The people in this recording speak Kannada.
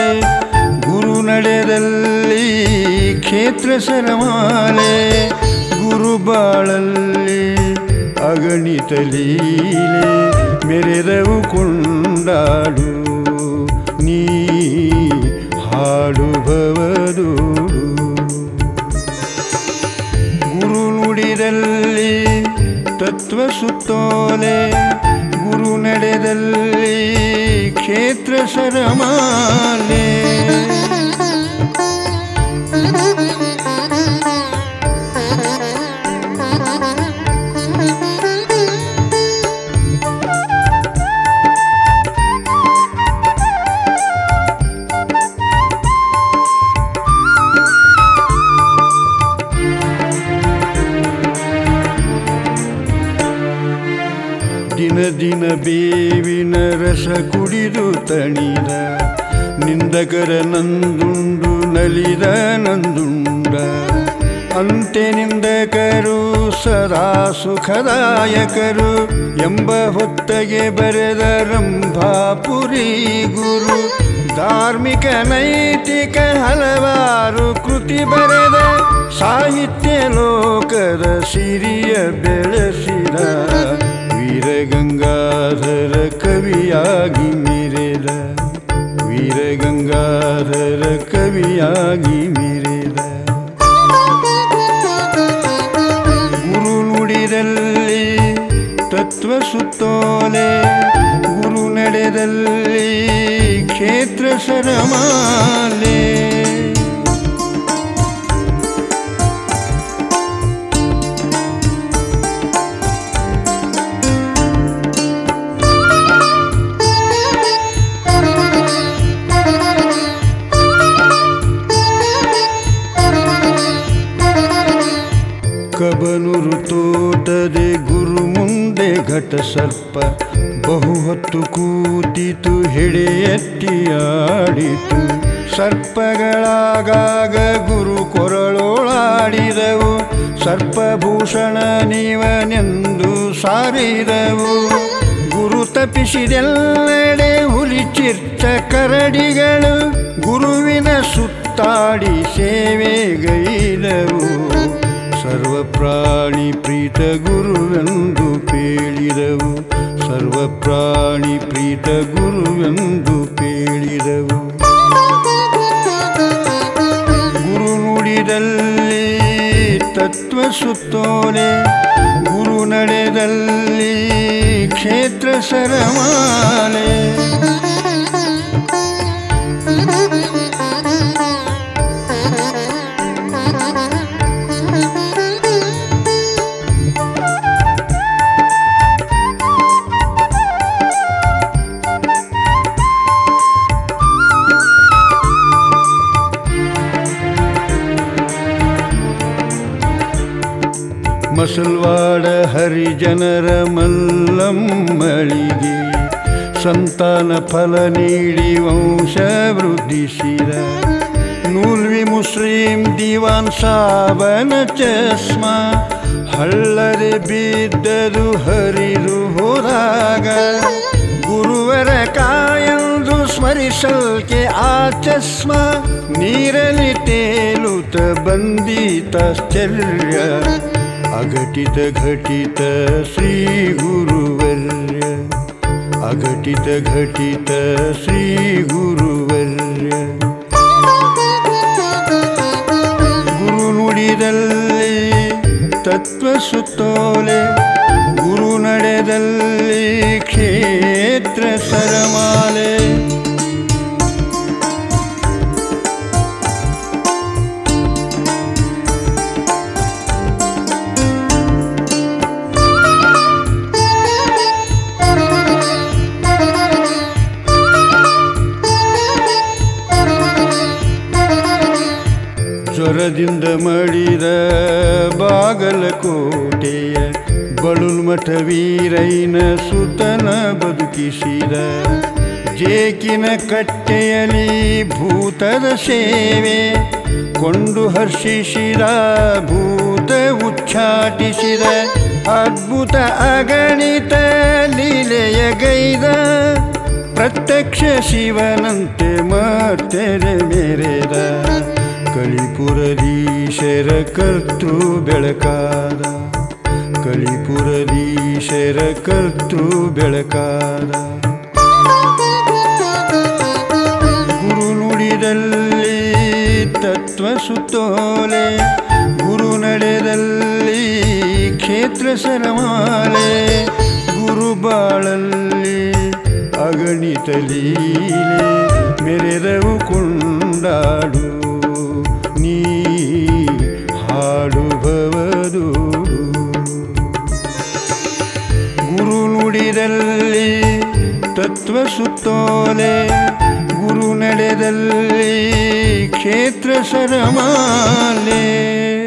ಗುರು ನಡೆದಲ್ಲಿ ಕ್ಷೇತ್ರ ಸರಮಾಲೆ ಗುರು ಬಾಳಲ್ಲಿ ಅಗಣಿತ ಲೀಲೆ ಮೆರೆದವು ಕೊಂಡಾಡು ನೀ ಹಾಡು ಭವದೂಡು ಗುರು ನುಡಿದಲ್ಲಿ ತತ್ವ ಸುತ್ತೋಲೆ ಗುರು ನಡೆದಲ್ಲಿ ಕ್ಷೇತ್ರ ಸರಮಾಲೆ ದಿನ ದಿನ ಬೇವಿನ ರಸ ಕುಡಿದು ತಣಿದ ನಿಂದಕರ ನಂದುಂಡು ನಲಿದ ನಂದುಂಡ ಅಂತೆ ನಿಂದಕರು ಸದಾ ಸುಖದಾಯಕರು ಎಂಬ ಹೊತ್ತಗೆ ಬರೆದ ರಂಭಾಪುರಿ ಗುರು ಧಾರ್ಮಿಕ ನೈತಿಕ ಹಲವಾರು ಕೃತಿ ಬರೆದ ಸಾಹಿತ್ಯ ಲೋಕದ ಸಿರಿಯ ಬೆಳೆಸಿದ ವೀರಗಂಗಾಧರ ಕವಿಯಾಗಿ ಮೆರೆದ ವೀರಗಂಗಾಧರ ಕವಿಯಾಗಿ ಮೆರೆದ ಗುರು ನುಡಿದಲ್ಲಿ ತತ್ವ ಸುತ್ತೋಲೆ ಗುರು ನಡೆದಲ್ಲಿ ಕ್ಷೇತ್ರ ಸರಮಾಲೆ ಕಬನೂರು ತೋಟದೆ ಗುರು ಮುಂದೆ ಘಟ ಸರ್ಪ ಬಹು ಹೊತ್ತು ಕೂತಿತು ಹೆಡೆ ಎತ್ತಿ ಆಡಿತು ಸರ್ಪಗಳಾಗಾಗ ಗುರು ಕೊರಳೋಳಾಡಿದವು ಸರ್ಪಭೂಷಣ ನೀವನೆಂದು ಸಾರಿದವು ಗುರು ತಪ್ಪಿಸಿದೆಲ್ಲೆಡೆ ಹುಲಿ ಚಿರ್ಚ ಕರಡಿಗಳು ಗುರುವಿನ ಸುತ್ತಾಡಿ ಸೇವೆಗೈದವು ಸರ್ವ ಪ್ರಾಣಿ ಪ್ರೀತ ಗುರುವೆಂದು ಪೇಳಿದವು ಸರ್ವ ಪ್ರಾಣಿ ಪ್ರೀತ ಗುರುವೆಂದು ಪೇಳಿದವು ಗುರು ನುಡಿದಲ್ಲಿ ತತ್ವ ಸುತ್ತೋಲೆ ಗುರು ನಡೆದಲ್ಲಿ ಕ್ಷೇತ್ರ ಸರಮಾಲೆ ಮಸಲ್ವಾಡ ಹರಿಜನರ ಮಲ್ಲಮ್ಮಳಿಗೆ ಸಂತಾನ ಫಲ ನೀಡಿ ವಂಶ ವೃದ್ಧಿಸಿದ ನೂಲ್ವಿ ಮುಸ್ಲಿಂ ದಿವಾನ್ ಸಾಬನ ಚಸ್ಮ ಹಳ್ಳದೆ ಬಿದ್ದದು ಹರಿದು ಹೋದಾಗ ಗುರುವರ ಕಾಯಂದು ಸ್ಮರಿಸಲ್ಕೆ ಆ ಚಸ್ಮ ನೀರಲಿ ತೇಲುತ್ತ ಬಂದೀತಾಶ್ಚರ್ಯ ಅಘಟಿತ ಘಟಿತ ಶ್ರೀ ಗುರುವರ್ಯ ಅಘಟಿತ ಘಟಿತ ಶ್ರೀ ಗುರುವರ್ಯ ಗುರು ನುಡಿದಲ್ಲಿ ತತ್ವ ಸುತ್ತೋಲೆ ಗುರು ನಡೆದಲ್ಲಿ ಕ್ಷೇತ್ರ ಸರಮಾಲೆ ಜ್ವರದಿಂದ ಮಡಿದ ಬಾಗಲಕೋಟೆಯ ಬಳುಲ್ಮಠ ವೀರೈನ ಸುತನ ಬದುಕಿಸಿದ ಜೇಕಿನ ಕಟ್ಟೆಯಲಿ ಭೂತದ ಸೇವೆ ಕೊಂಡು ಹರ್ಷಿಸಿದ ಭೂತ ಉಚ್ಚಾಟಿಸಿದ ಅದ್ಭುತ ಅಗಣಿತ ಲೀಲೆಯ ಗೈದ ಪ್ರತ್ಯಕ್ಷ ಶಿವನಂತೆ ಮಾ ತೆರೆ ಮೆರೆದ ಕಲಿಪುರದೀಶರ ಕರ್ತೃ ಬೆಳಕಾದ ಕಲಿಪುರದೀಶರ ಕರ್ತೃ ಬೆಳಕಾದ ಗುರು ನುಡಿದಲ್ಲಿ ತತ್ವ ಸುತ್ತೋಲೆ ಗುರು ನಡೆದಲ್ಲಿ ಕ್ಷೇತ್ರ ಸರಮಾಲೆ ಗುರು ಬಾಳಲ್ಲಿ ಅಗಣಿತ ಲೀಲೆ ಮೆರೆದವು ಕೊಂಡಾಡು ನೀ ಹಾಡು ಭವದೂಡು ಗುರು ನುಡಿದಲ್ಲಿ ತತ್ವ ಸುತ್ತೋಲೆ ಗುರು ನಡೆದಲ್ಲಿ ಕ್ಷೇತ್ರ ಸರಮಾಲೆ